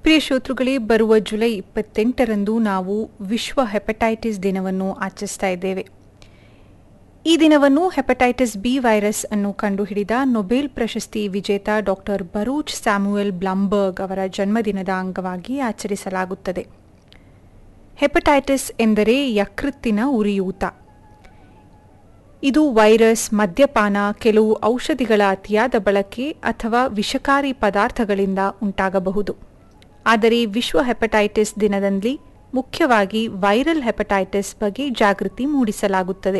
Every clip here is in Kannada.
ಪ್ರಿಯ ಶ್ರೋತೃಗಳೇ ಬರುವ ಜುಲೈ ಇಪ್ಪತ್ತೆಂಟರಂದು ನಾವು ವಿಶ್ವ ಹೆಪಟೈಟಿಸ್ ದಿನವನ್ನು ಆಚರಿಸ್ತಾ ಇದ್ದೇವೆ ಈ ದಿನವನ್ನು ಹೆಪಟೈಟಿಸ್ ಬಿ ವೈರಸ್ ಅನ್ನು ಕಂಡುಹಿಡಿದ ನೊಬೆಲ್ ಪ್ರಶಸ್ತಿ ವಿಜೇತ ಡಾಕ್ಟರ್ ಬರೂಚ್ ಸ್ಯಾಮ್ಯುಯಲ್ ಬ್ಲಂಬರ್ಗ್ ಅವರ ಜನ್ಮದಿನದ ಅಂಗವಾಗಿ ಆಚರಿಸಲಾಗುತ್ತದೆ ಹೆಪಟೈಟಿಸ್ ಎಂದರೆ ಯಕೃತ್ತಿನ ಉರಿಯೂತ ಇದು ವೈರಸ್ ಮದ್ಯಪಾನ ಕೆಲವು ಔಷಧಿಗಳ ಅತಿಯಾದ ಬಳಕೆ ಅಥವಾ ವಿಷಕಾರಿ ಪದಾರ್ಥಗಳಿಂದ ಉಂಟಾಗಬಹುದು ಆದರೆ ವಿಶ್ವ ಹೆಪಟೈಟಿಸ್ ದಿನದಲ್ಲಿ ಮುಖ್ಯವಾಗಿ ವೈರಲ್ ಹೆಪಟೈಟಿಸ್ ಬಗ್ಗೆ ಜಾಗೃತಿ ಮೂಡಿಸಲಾಗುತ್ತದೆ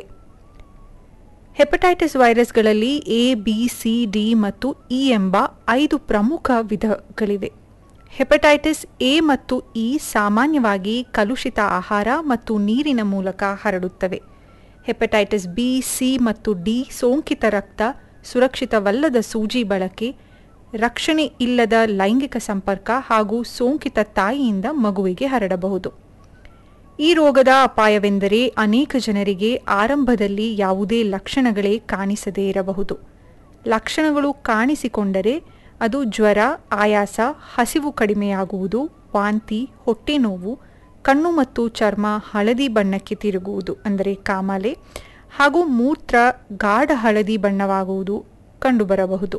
ಹೆಪಟೈಟಿಸ್ ವೈರಸ್ಗಳಲ್ಲಿ ಎ ಬಿ ಸಿ ಡಿ ಮತ್ತು ಇ ಎಂಬ ಐದು ಪ್ರಮುಖ ವಿಧಗಳಿವೆ ಹೆಪಟೈಟಿಸ್ ಎ ಮತ್ತು ಇ ಸಾಮಾನ್ಯವಾಗಿ ಕಲುಷಿತ ಆಹಾರ ಮತ್ತು ನೀರಿನ ಮೂಲಕ ಹರಡುತ್ತವೆ ಹೆಪಟೈಟಿಸ್ ಬಿ ಸಿ ಮತ್ತು ಡಿ ಸೋಂಕಿತ ರಕ್ತ ಸುರಕ್ಷಿತವಲ್ಲದ ಸೂಜಿ ಬಳಕೆ ರಕ್ಷಣೆ ಇಲ್ಲದ ಲೈಂಗಿಕ ಸಂಪರ್ಕ ಹಾಗೂ ಸೋಂಕಿತ ತಾಯಿಯಿಂದ ಮಗುವಿಗೆ ಹರಡಬಹುದು ಈ ರೋಗದ ಅಪಾಯವೆಂದರೆ ಅನೇಕ ಜನರಿಗೆ ಆರಂಭದಲ್ಲಿ ಯಾವುದೇ ಲಕ್ಷಣಗಳೇ ಕಾಣಿಸದೇ ಇರಬಹುದು ಲಕ್ಷಣಗಳು ಕಾಣಿಸಿಕೊಂಡರೆ ಅದು ಜ್ವರ ಆಯಾಸ ಹಸಿವು ಕಡಿಮೆಯಾಗುವುದು ವಾಂತಿ ಹೊಟ್ಟೆ ನೋವು ಕಣ್ಣು ಮತ್ತು ಚರ್ಮ ಹಳದಿ ಬಣ್ಣಕ್ಕೆ ತಿರುಗುವುದು ಅಂದರೆ ಕಾಮಾಲೆ ಹಾಗೂ ಮೂತ್ರ ಗಾಢ ಹಳದಿ ಬಣ್ಣವಾಗುವುದು ಕಂಡುಬರಬಹುದು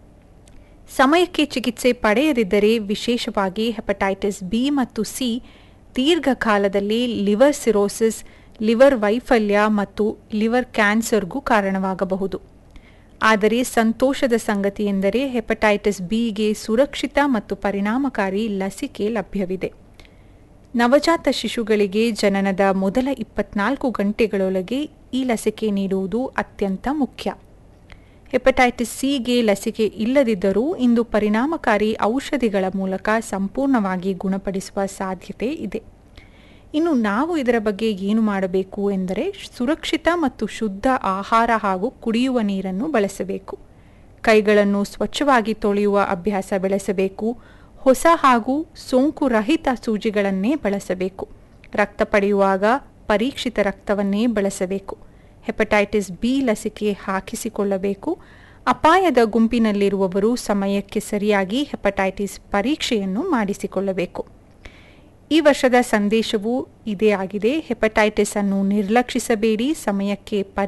ಸಮಯಕ್ಕೆ ಚಿಕಿತ್ಸೆ ಪಡೆಯದಿದ್ದರೆ ವಿಶೇಷವಾಗಿ ಹೆಪಟೈಟಿಸ್ ಬಿ ಮತ್ತು ಸಿ ದೀರ್ಘಕಾಲದಲ್ಲಿ ಲಿವರ್ ಸಿರೋಸಿಸ್ ಲಿವರ್ ವೈಫಲ್ಯ ಮತ್ತು ಲಿವರ್ ಕ್ಯಾನ್ಸರ್ಗೂ ಕಾರಣವಾಗಬಹುದು ಆದರೆ ಸಂತೋಷದ ಸಂಗತಿ ಎಂದರೆ ಹೆಪಟೈಟಿಸ್ ಬಿಗೆ ಸುರಕ್ಷಿತ ಮತ್ತು ಪರಿಣಾಮಕಾರಿ ಲಸಿಕೆ ಲಭ್ಯವಿದೆ ನವಜಾತ ಶಿಶುಗಳಿಗೆ ಜನನದ ಮೊದಲ ಇಪ್ಪತ್ನಾಲ್ಕು ಗಂಟೆಗಳೊಳಗೆ ಈ ಲಸಿಕೆ ನೀಡುವುದು ಅತ್ಯಂತ ಮುಖ್ಯ ಹೆಪಟೈಟಿಸ್ ಸಿಗೆ ಲಸಿಕೆ ಇಲ್ಲದಿದ್ದರೂ ಇಂದು ಪರಿಣಾಮಕಾರಿ ಔಷಧಿಗಳ ಮೂಲಕ ಸಂಪೂರ್ಣವಾಗಿ ಗುಣಪಡಿಸುವ ಸಾಧ್ಯತೆ ಇದೆ ಇನ್ನು ನಾವು ಇದರ ಬಗ್ಗೆ ಏನು ಮಾಡಬೇಕು ಎಂದರೆ ಸುರಕ್ಷಿತ ಮತ್ತು ಶುದ್ಧ ಆಹಾರ ಹಾಗೂ ಕುಡಿಯುವ ನೀರನ್ನು ಬಳಸಬೇಕು ಕೈಗಳನ್ನು ಸ್ವಚ್ಛವಾಗಿ ತೊಳೆಯುವ ಅಭ್ಯಾಸ ಬೆಳೆಸಬೇಕು ಹೊಸ ಹಾಗೂ ಸೋಂಕು ರಹಿತ ಸೂಜಿಗಳನ್ನೇ ಬಳಸಬೇಕು ರಕ್ತ ಪಡೆಯುವಾಗ ಪರೀಕ್ಷಿತ ರಕ್ತವನ್ನೇ ಬಳಸಬೇಕು ಹೆಪಟೈಟಿಸ್ ಬಿ ಲಸಿಕೆ ಹಾಕಿಸಿಕೊಳ್ಳಬೇಕು ಅಪಾಯದ ಗುಂಪಿನಲ್ಲಿರುವವರು ಸಮಯಕ್ಕೆ ಸರಿಯಾಗಿ ಹೆಪಟೈಟಿಸ್ ಪರೀಕ್ಷೆಯನ್ನು ಮಾಡಿಸಿಕೊಳ್ಳಬೇಕು ಈ ವರ್ಷದ ಸಂದೇಶವು ಇದೇ ಆಗಿದೆ ಹೆಪಟೈಟಿಸ್ ಅನ್ನು ನಿರ್ಲಕ್ಷಿಸಬೇಡಿ ಸಮಯಕ್ಕೆ